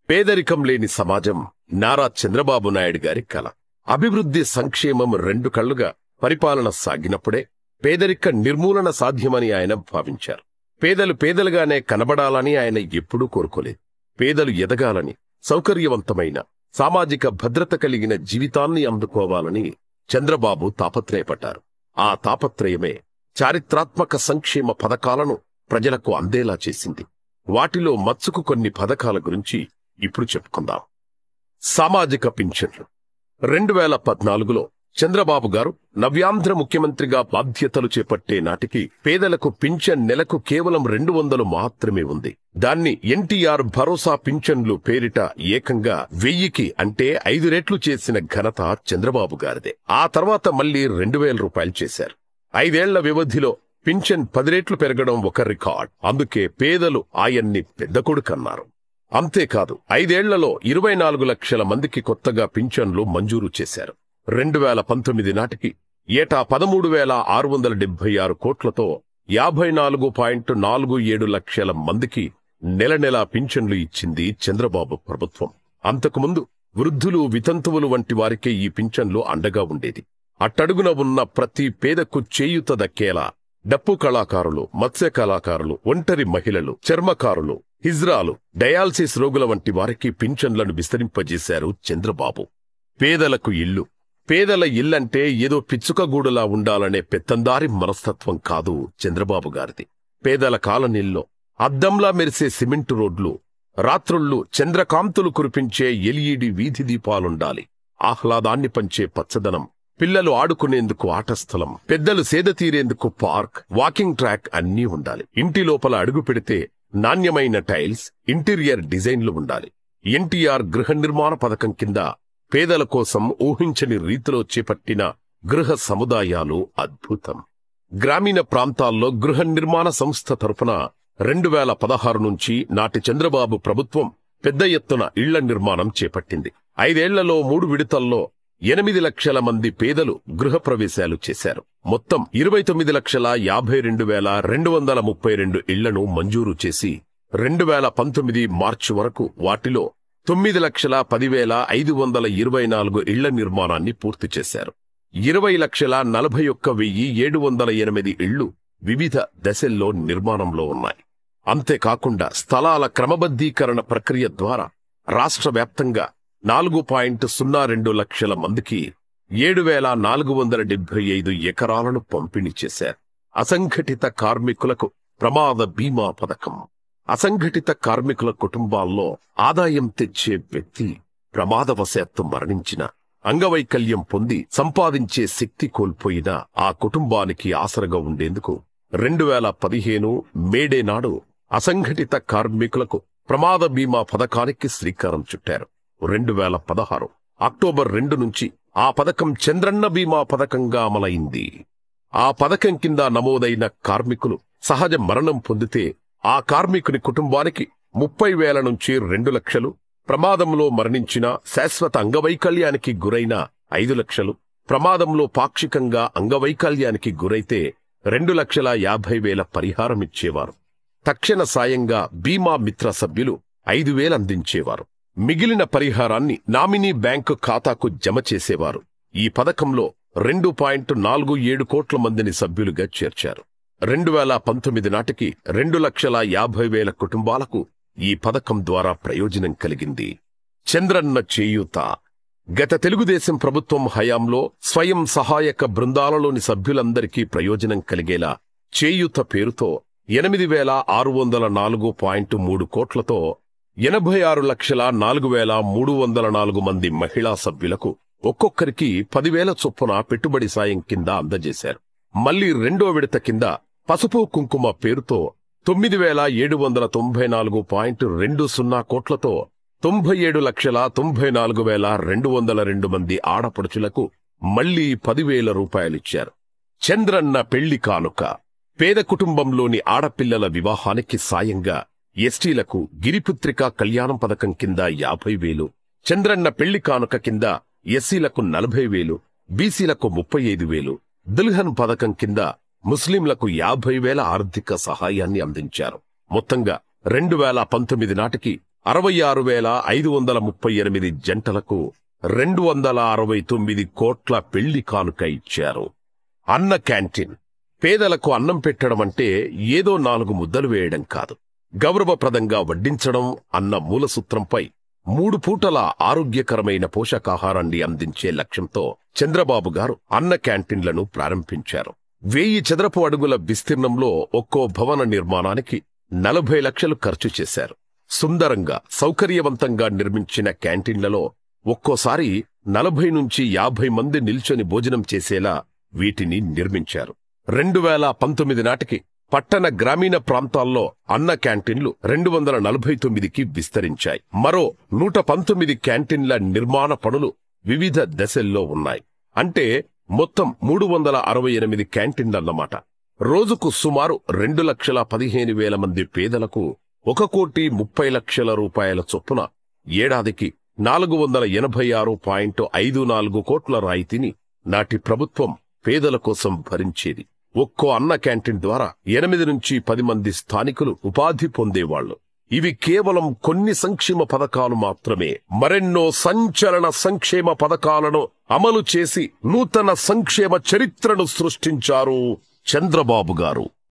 పేదరికం లేని సమాజం నారా చంద్రబాబు నాయుడు గారి కల అభివృద్ధి సంక్షేమం రెండు కళ్లుగా పరిపాలన సాగినప్పుడే పేదరిక నిర్మూలన సాధ్యమని ఆయన భావించారు పేదలు పేదలుగానే కనబడాలని ఆయన ఎప్పుడూ కోరుకోలేదు పేదలు ఎదగాలని సౌకర్యవంతమైన సామాజిక భద్రత కలిగిన జీవితాన్ని అందుకోవాలని చంద్రబాబు తాపత్రయపడ్డారు ఆ తాపత్రయమే చారిత్రాత్మక సంక్షేమ పథకాలను ప్రజలకు అందేలా చేసింది వాటిలో మచ్చుకు కొన్ని పథకాల గురించి ఇప్పుడు చెప్పుకుందాం సామాజిక పింఛన్లు రెండు వేల పద్నాలుగులో చంద్రబాబు గారు నవ్యాంధ్ర ముఖ్యమంత్రిగా బాధ్యతలు చేపట్టే నాటికి పేదలకు పింఛన్ నెలకు కేవలం రెండు వందలు మాత్రమే ఉంది దాన్ని ఎన్టీఆర్ భరోసా పింఛన్లు పేరిట ఏకంగా వెయ్యికి అంటే ఐదు రెట్లు చేసిన ఘనత చంద్రబాబు గారిదే ఆ తర్వాత మళ్లీ రెండు వేల రూపాయలు చేశారు ఐదేళ్ల వ్యవధిలో పింఛన్ పది రెట్లు పెరగడం ఒక రికార్డ్ అందుకే పేదలు ఆయన్ని పెద్ద కొడుకన్నారు అంతేకాదు ఐదేళ్లలో ఇరవై నాలుగు లక్షల మందికి కొత్తగా పింఛన్లు మంజూరు చేశారు రెండు వేల పంతొమ్మిది నాటికి ఏటా పదమూడు వేల ఆరు వందల డెబ్బై ఆరు కోట్లతో యాభై నాలుగు పాయింట్ నాలుగు ఏడు లక్షల మందికి నెల నెలా పింఛన్లు ఇచ్చింది చంద్రబాబు ప్రభుత్వం అంతకుముందు వృద్ధులు వితంతువులు వంటి వారికే ఈ పింఛన్లు అండగా ఉండేది అట్టడుగున ఉన్న ప్రతి పేదకు చేయూత దక్కేలా డప్పు కళాకారులు మత్స్య కళాకారులు ఒంటరి మహిళలు చర్మకారులు హిజ్రాలు డయాలసిస్ రోగుల వంటి వారికి పింఛన్లను విస్తరింపజేశారు చంద్రబాబు పేదలకు ఇల్లు పేదల ఇల్లంటే ఏదో పిచ్చుకగూడులా ఉండాలనే పెత్తందారి మనస్తత్వం కాదు చంద్రబాబు గారిది పేదల కాలనీల్లో అద్దంలా మెరిసే సిమెంటు రోడ్లు రాత్రుళ్ళు చంద్రకాంతులు కురిపించే ఎల్ఈడి వీధి దీపాలుండాలి ఆహ్లాదాన్ని పంచే పచ్చదనం పిల్లలు ఆడుకునేందుకు ఆట స్థలం పెద్దలు సేద తీరేందుకు పార్క్ వాకింగ్ ట్రాక్ అన్నీ ఉండాలి ఇంటి లోపల అడుగు పెడితే నాణ్యమైన టైల్స్ ఇంటీరియర్ డిజైన్లు ఉండాలి ఎన్టీఆర్ గృహ నిర్మాణ పథకం కింద పేదల కోసం ఊహించని రీతిలో చేపట్టిన గృహ సముదాయాలు అద్భుతం గ్రామీణ ప్రాంతాల్లో గృహ నిర్మాణ సంస్థ తరపున రెండు వేల పదహారు నుంచి నాటి చంద్రబాబు ప్రభుత్వం పెద్ద ఎత్తున ఇళ్ల నిర్మాణం చేపట్టింది ఐదేళ్లలో మూడు విడతల్లో ఎనిమిది లక్షల మంది పేదలు గృహప్రవేశాలు చేశారు మొత్తం ఇరవై తొమ్మిది లక్షల యాభై రెండు వేల రెండు వందల ముప్పై రెండు ఇళ్లను మంజూరు చేసి రెండు వేల పంతొమ్మిది మార్చి వరకు వాటిలో తొమ్మిది లక్షల పదివేల ఐదు వందల ఇరవై నాలుగు ఇళ్ల నిర్మాణాన్ని పూర్తి చేశారు ఇరవై లక్షల నలభై ఒక్క వెయ్యి ఏడు వందల ఎనిమిది ఇళ్లు వివిధ దశల్లో నిర్మాణంలో ఉన్నాయి అంతేకాకుండా స్థలాల క్రమబద్ధీకరణ ప్రక్రియ ద్వారా రాష్ట్ర వ్యాప్తంగా నాలుగు పాయింట్ సున్నా రెండు లక్షల మందికి ఏడు వేల నాలుగు వందల డెబ్బై ఐదు ఎకరాలను పంపిణీ చేశారు అసంఘటిత కార్మికులకు ప్రమాద బీమా పథకం అసంఘటిత కార్మికుల కుటుంబాల్లో ఆదాయం తెచ్చే వ్యక్తి ప్రమాదవశాత్తు మరణించిన అంగవైకల్యం పొంది సంపాదించే శక్తి కోల్పోయిన ఆ కుటుంబానికి ఆసరగా ఉండేందుకు రెండు వేల పదిహేను మేడే నాడు అసంఘటిత కార్మికులకు ప్రమాద బీమా పథకానికి శ్రీకారం చుట్టారు రెండు వేల పదహారు అక్టోబర్ రెండు నుంచి ఆ పథకం చంద్రన్న బీమా పథకంగా అమలైంది ఆ పథకం కింద నమోదైన కార్మికులు సహజ మరణం పొందితే ఆ కార్మికుని కుటుంబానికి ముప్పై వేల నుంచి రెండు లక్షలు ప్రమాదంలో మరణించిన శాశ్వత అంగవైకల్యానికి గురైన ఐదు లక్షలు ప్రమాదంలో పాక్షికంగా అంగవైకల్యానికి గురైతే రెండు లక్షల యాభై వేల పరిహారం ఇచ్చేవారు తక్షణ సాయంగా బీమా మిత్ర సభ్యులు ఐదు వేలు అందించేవారు మిగిలిన పరిహారాన్ని నామినీ బ్యాంకు ఖాతాకు జమ చేసేవారు ఈ పథకంలో రెండు పాయింట్ నాలుగు ఏడు కోట్ల మందిని సభ్యులుగా చేర్చారు రెండు వేల పంతొమ్మిది నాటికి రెండు లక్షల యాభై వేల కుటుంబాలకు ఈ పథకం ద్వారా ప్రయోజనం కలిగింది చంద్రన్న చేయూత గత తెలుగుదేశం ప్రభుత్వం హయాంలో స్వయం సహాయక బృందాలలోని సభ్యులందరికీ ప్రయోజనం కలిగేలా చేయూత పేరుతో ఎనిమిది వేల ఆరు వందల నాలుగు పాయింట్ మూడు కోట్లతో ఎనభై ఆరు లక్షల నాలుగు వేల మూడు వందల నాలుగు మంది మహిళా సభ్యులకు ఒక్కొక్కరికి పదివేల చొప్పున పెట్టుబడి సాయం కింద అందజేశారు మళ్లీ రెండో విడత కింద పసుపు కుంకుమ పేరుతో తొమ్మిది వేల ఏడు వందల తొంభై నాలుగు పాయింట్ రెండు సున్నా కోట్లతో తొంభై ఏడు లక్షల తొంభై నాలుగు వేల రెండు వందల రెండు మంది ఆడపడుచులకు మళ్లీ పదివేల రూపాయలిచ్చారు చంద్రన్న పెళ్లి కానుక పేద కుటుంబంలోని ఆడపిల్లల వివాహానికి సాయంగా ఎస్టీలకు గిరిపుత్రిక కళ్యాణం పథకం కింద యాభై వేలు చంద్రన్న పెళ్లి కానుక కింద ఎస్సీలకు నలభై వేలు బీసీలకు ముప్పై ఐదు వేలు దుల్హన్ పథకం కింద ముస్లింలకు యాభై వేల ఆర్థిక సహాయాన్ని అందించారు మొత్తంగా రెండు వేల పంతొమ్మిది నాటికి అరవై ఆరు వేల ఐదు వందల ముప్పై ఎనిమిది జంటలకు రెండు వందల అరవై తొమ్మిది కోట్ల పెళ్లి కానుక ఇచ్చారు అన్న క్యాంటీన్ పేదలకు అన్నం పెట్టడం అంటే ఏదో నాలుగు ముద్దలు వేయడం కాదు గౌరవప్రదంగా వడ్డించడం అన్న మూలసూత్రంపై మూడు పూటల ఆరోగ్యకరమైన పోషకాహారాన్ని అందించే లక్ష్యంతో చంద్రబాబు గారు అన్న క్యాంటీన్లను ప్రారంభించారు వెయ్యి చదరపు అడుగుల విస్తీర్ణంలో ఒక్కో భవన నిర్మాణానికి నలభై లక్షలు ఖర్చు చేశారు సుందరంగా సౌకర్యవంతంగా నిర్మించిన క్యాంటీన్లలో ఒక్కోసారి నలభై నుంచి యాభై మంది నిల్చొని భోజనం చేసేలా వీటిని నిర్మించారు రెండు వేల పంతొమ్మిది నాటికి పట్టణ గ్రామీణ ప్రాంతాల్లో అన్న క్యాంటీన్లు రెండు వందల నలభై తొమ్మిదికి విస్తరించాయి మరో నూట పంతొమ్మిది క్యాంటీన్ల నిర్మాణ పనులు వివిధ దశల్లో ఉన్నాయి అంటే మొత్తం మూడు వందల అరవై ఎనిమిది క్యాంటీన్లన్నమాట రోజుకు సుమారు రెండు లక్షల పదిహేను వేల మంది పేదలకు ఒక కోటి ముప్పై లక్షల రూపాయల చొప్పున ఏడాదికి నాలుగు వందల ఎనభై ఆరు పాయింట్ ఐదు నాలుగు కోట్ల రాయితీని నాటి ప్రభుత్వం పేదల కోసం భరించేది ఒక్కో అన్న క్యాంటీన్ ద్వారా ఎనిమిది నుంచి పది మంది స్థానికులు ఉపాధి పొందేవాళ్లు ఇవి కేవలం కొన్ని సంక్షేమ పథకాలు మాత్రమే మరెన్నో సంచలన సంక్షేమ పథకాలను అమలు చేసి నూతన సంక్షేమ చరిత్రను సృష్టించారు చంద్రబాబు గారు